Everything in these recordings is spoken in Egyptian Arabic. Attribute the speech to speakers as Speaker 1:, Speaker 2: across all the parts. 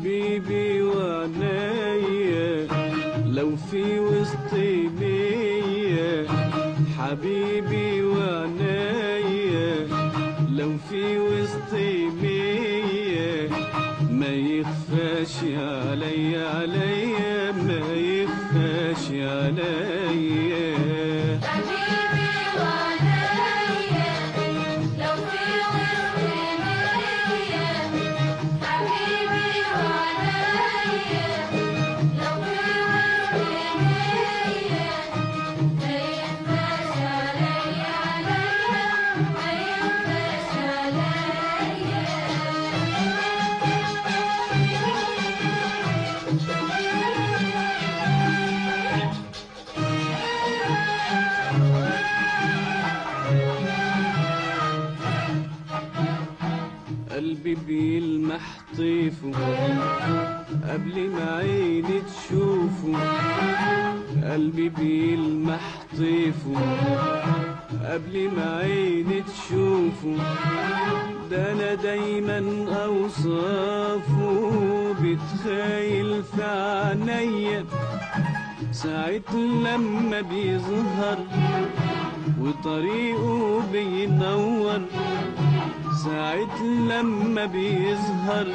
Speaker 1: حبيبي وعنايا لو في وسطي مية حبيبي وعنايا لو في وسطي مية ما يخفاش عليا عليا ما يخفاش عليا
Speaker 2: حبيبي وعنايا لو في وسط مية حبيبي وعنايا لو في وسط مية ما يخفاش عليا عليا ما يخفاش عليا
Speaker 1: قلبي بيلمح طيفه قبل ما عيني تشوفه قلبي بيلمح طيفه قبل ما عيني تشوفه ده انا دايما اوصافه بتخيل في عينيا ساعة لما بيظهر وطريقه بينور ساعة لما بيظهر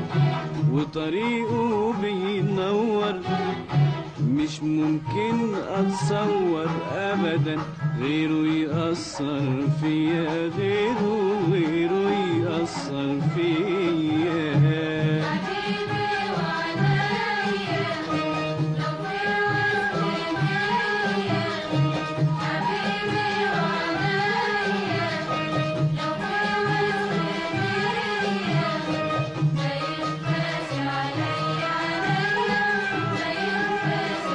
Speaker 1: وطريقه بينور مش ممكن اتصور ابدا غيره يأثر فيا غيره غيره يأثر فيا
Speaker 2: حبيبي وعنايا لو في وسط مية حبيبي وعنايا لو في وسط مية ما يخفاش عليا عليا ما يخفاش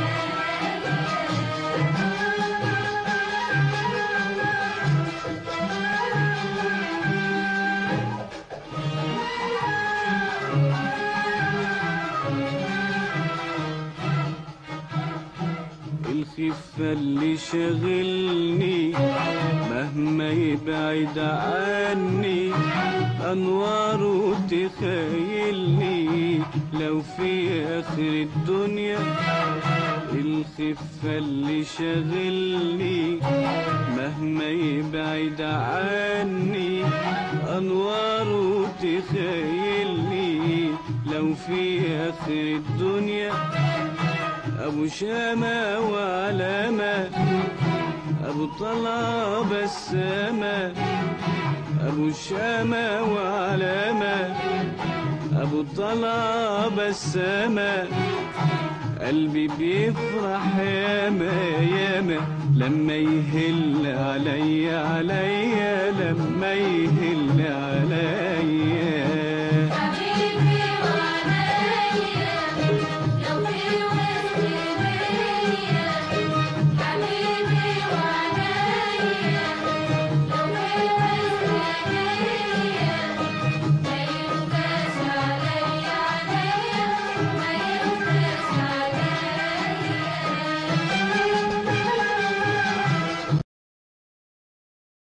Speaker 1: الخفة اللي شغلني مهما يبعد عني أنواره تخيلني لو في آخر الدنيا الخفة اللي شغلني مهما يبعد عني أنواره تخيلني لو في آخر الدنيا أبو شامة وعلامة أبو طلع بسامة أبو شامة وعلامة أبو طلع بسامة قلبي بيفرح ياما ياما لما يهل عليا عليا لما يهل